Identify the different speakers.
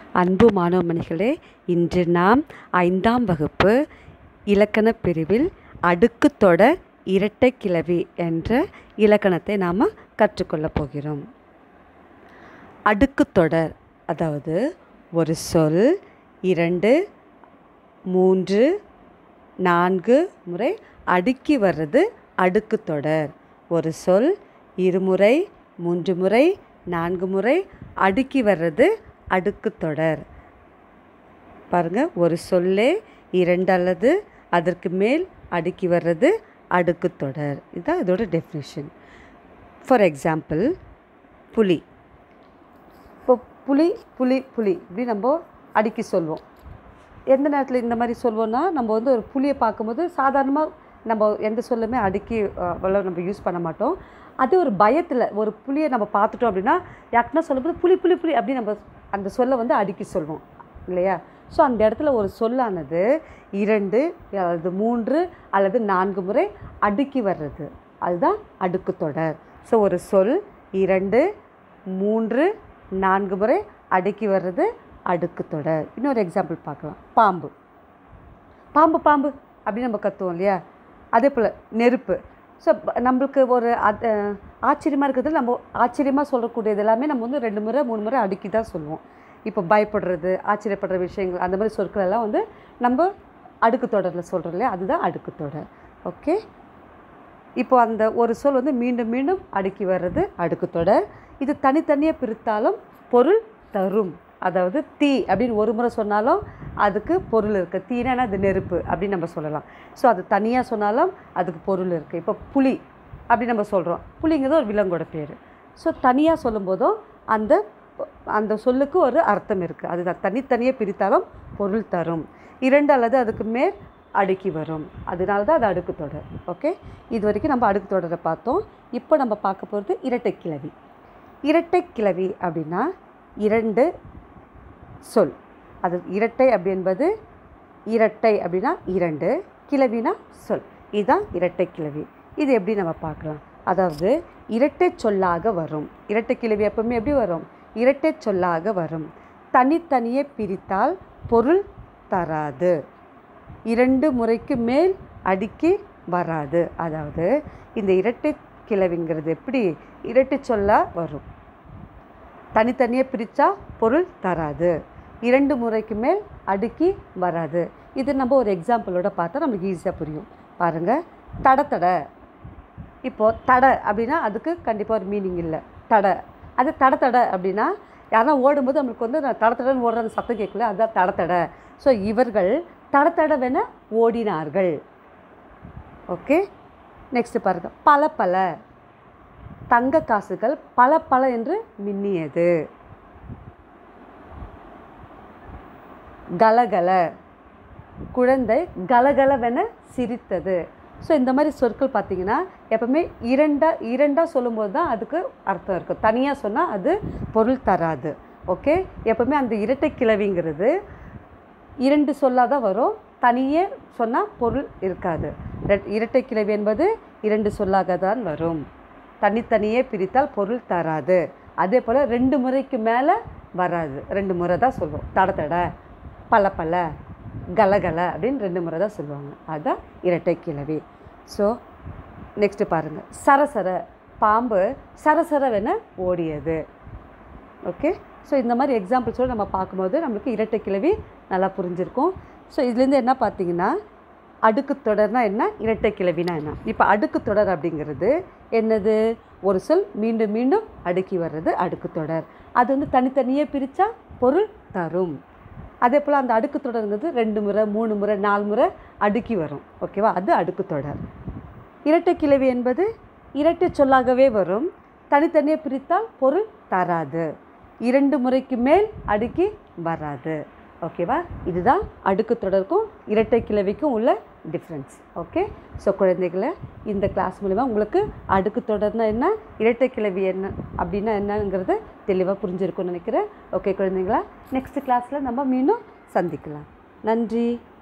Speaker 1: அன்பு மாணவமணிகளே இன்று நாம் ஐந்தாம் வகுப்பு இலக்கணப் பிரிவில் அடுக்கு தொடர் இரட்டை கிளவி என்ற இலக்கணத்தை நாம் கற்றுக்கொள்ளப் போகிறோம் அடுக்கு தொடர் அதாவது ஒரு சொல் இரண்டு மூன்று நான்கு முறை அடுக்கி வர்றது அடுக்கு தொடர் ஒரு சொல் இருமுறை மூன்று முறை நான்கு முறை அடுக்கி வர்றது அடுக்கு தொடர் பாருங்க ஒரு சொல்லே இரண்டு அல்லது அதற்கு மேல் அடுக்கி வர்றது அடுக்கு தொடர் இதுதான் இதோட டெஃபினேஷன் ஃபார் எக்ஸாம்பிள் புலி இப்போ புலி புலி புலி இப்படி நம்ம அடுக்கி சொல்வோம் எந்த நேரத்தில் இந்த மாதிரி சொல்வோம்னா நம்ம வந்து ஒரு புளியை பார்க்கும்போது சாதாரணமாக நம்ம எந்த சொல்லுமே அடுக்கி அஹ், அவ்வளோ நம்ம யூஸ் பண்ண மாட்டோம் அது ஒரு பயத்தில் ஒரு புளியை நம்ம பார்த்துட்டோம் அப்படின்னா யாருக்குன்னா சொல்லும்போது புளி புளி புளி அப்படி நம்ம அந்த சொல்லை வந்து அடுக்கி சொல்வோம் இல்லையா ஸோ அந்த இடத்துல ஒரு சொல்லானது இரண்டு அல்லது மூன்று அல்லது நான்கு முறை அடுக்கி வர்றது அதுதான் அடுக்கு தொடர் ஸோ ஒரு சொல் இரண்டு மூன்று நான்கு முறை அடுக்கி வர்றது அடுக்கு தொடர் இன்னொரு எக்ஸாம்பிள் பார்க்கலாம் பாம்பு பாம்பு பாம்பு அப்படின்னு நம்ம கத்துவோம் இல்லையா அதே போல் நெருப்பு ஸோ நம்மளுக்கு ஒரு அது ஆச்சரியமாக இருக்கிறது நம்ம ஆச்சரியமாக சொல்லக்கூடியது எல்லாமே நம்ம வந்து ரெண்டு முறை மூணு முறை அடுக்கி தான் சொல்லுவோம் இப்போ பயப்படுறது ஆச்சரியப்படுற விஷயங்கள் அந்த மாதிரி சொற்கள் எல்லாம் வந்து நம்ம அடுக்கு தொடரில் சொல்கிறோம் இல்லையா அதுதான் அடுக்கு தொடர் ஓகே இப்போ அந்த ஒரு சொல் வந்து மீண்டும் மீண்டும் அடுக்கி வர்றது அடுக்கு தொடர் இது தனித்தனியாக பிரித்தாலும் பொருள் தரும் அதாவது தீ அப்படின்னு ஒரு முறை சொன்னாலும் அதுக்கு பொருள் இருக்குது தீனா அது நெருப்பு அப்படின்னு நம்ம சொல்லலாம் ஸோ அது தனியாக சொன்னாலும் அதுக்கு பொருள் இருக்குது இப்போ புலி அப்படி நம்ம சொல்கிறோம் புலிங்கிறது ஒரு விலங்கோட பேர் ஸோ தனியாக சொல்லும்போதும் அந்த அந்த சொல்லுக்கு ஒரு அர்த்தம் இருக்குது அதுதான் தனித்தனியாக பிரித்தாலும் பொருள் தரும் இரண்டு அல்லது அதுக்கு மேல் அடுக்கி வரும் அதனால தான் அது அடுக்கு தொடர் ஓகே இது வரைக்கும் நம்ம அடுக்கு தொடரை பார்த்தோம் இப்போ நம்ம பார்க்க போகிறது இரட்டை கிளவி இரட்டை கிளவி அப்படின்னா இரண்டு சொல் அது இரட்டை அப்படி என்பது இரட்டை அப்படின்னா இரண்டு கிளவினா சொல் இதுதான் இரட்டை கிளவி இது எப்படி நம்ம பார்க்கலாம் அதாவது இரட்டை சொல்லாக வரும் இரட்டை கிளவி எப்பவுமே எப்படி வரும் இரட்டை சொல்லாக வரும் தனித்தனியே பிரித்தால் பொருள் தராது இரண்டு முறைக்கு மேல் அடுக்கி வராது அதாவது இந்த இரட்டை கிளவிங்கிறது எப்படி இரட்டை சொல்லா வரும் தனித்தனியாக பிரித்தா பொருள் தராது இரண்டு முறைக்கு மேல் அடுக்கி வராது இது நம்ம ஒரு எக்ஸாம்பிளோட பார்த்தா நமக்கு ஈஸியாக புரியும் பாருங்கள் தட தட இப்போது தடை அப்படின்னா அதுக்கு கண்டிப்பாக ஒரு மீனிங் இல்லை தடை அது தட தட அப்படின்னா யாரா ஓடும்போது நம்மளுக்கு வந்து நான் தட தடன்னு ஓடுற அந்த சத்தம் கேட்கல அதுதான் தட தட ஸோ இவர்கள் தட தடவென ஓடினார்கள் ஓகே நெக்ஸ்ட் பாருங்க பல பல தங்க காசுகள் பல பல என்று மின்னியது கலகல குழந்தை கலகலவென சிரித்தது ஸோ இந்த மாதிரி சொற்கள் பார்த்தீங்கன்னா எப்பவுமே இரண்டா இரண்டாக சொல்லும்போது தான் அதுக்கு அர்த்தம் இருக்கும் தனியாக சொன்னால் அது பொருள் தராது ஓகே எப்பவுமே அந்த இரட்டை கிளவிங்கிறது இரண்டு சொல்லாக தான் வரும் தனியே சொன்னால் பொருள் இருக்காது ரெட்- இரட்டை கிளவி என்பது இரண்டு சொல்லாக தான் வரும் தனித்தனியே பிரித்தால் பொருள் தராது அதே போல் ரெண்டு முறைக்கு மேலே வராது ரெண்டு முறை தான் சொல்லுவோம் தட தட பல பல கலகல அப்படின்னு ரெண்டு முறை தான் சொல்லுவாங்க அதுதான் இரட்டை கிளவி ஸோ நெக்ஸ்ட்டு பாருங்கள் சரசர பாம்பு சரசரவென ஓடியது ஓகே ஸோ இந்த மாதிரி எக்ஸாம்பிள்ஸோடு நம்ம பார்க்கும்போது நம்மளுக்கு இரட்டை கிளவி நல்லா புரிஞ்சிருக்கும் ஸோ இதுலேருந்து என்ன பார்த்தீங்கன்னா அடுக்கு தொடர்னா என்ன இரட்டை கிளவினா என்ன இப்போ அடுக்கு தொடர் அப்படிங்கிறது என்னது ஒரு சொல் மீண்டும் மீண்டும் அடுக்கி வர்றது அடுக்கு தொடர் அது வந்து தனித்தனியே பிரித்தா பொருள் தரும் அதே போல் அந்த அடுக்கு தொடருங்கிறது ரெண்டு முறை மூணு முறை நாலு முறை அடுக்கி வரும் ஓகேவா அது அடுக்கு தொடர் இரட்டை கிளவி என்பது இரட்டை சொல்லாகவே வரும் தனித்தனியாக பிரித்தால் பொருள் தராது இரண்டு முறைக்கு மேல் அடுக்கி வராது ஓகேவா இதுதான் அடுக்கு தொடருக்கும் இரட்டை கிளவிக்கும் உள்ள டிஃப்ரென்ஸ் ஓகே ஸோ குழந்தைகளை இந்த கிளாஸ் மூலிமா உங்களுக்கு அடுக்கு தொடர்னா என்ன இரட்டை கிளவி என்ன அப்படின்னா என்னங்கிறது தெளிவாக புரிஞ்சிருக்கும்னு நினைக்கிறேன் ஓகே குழந்தைங்களா நெக்ஸ்ட் கிளாஸில் நம்ம மீண்டும் சந்திக்கலாம் நன்றி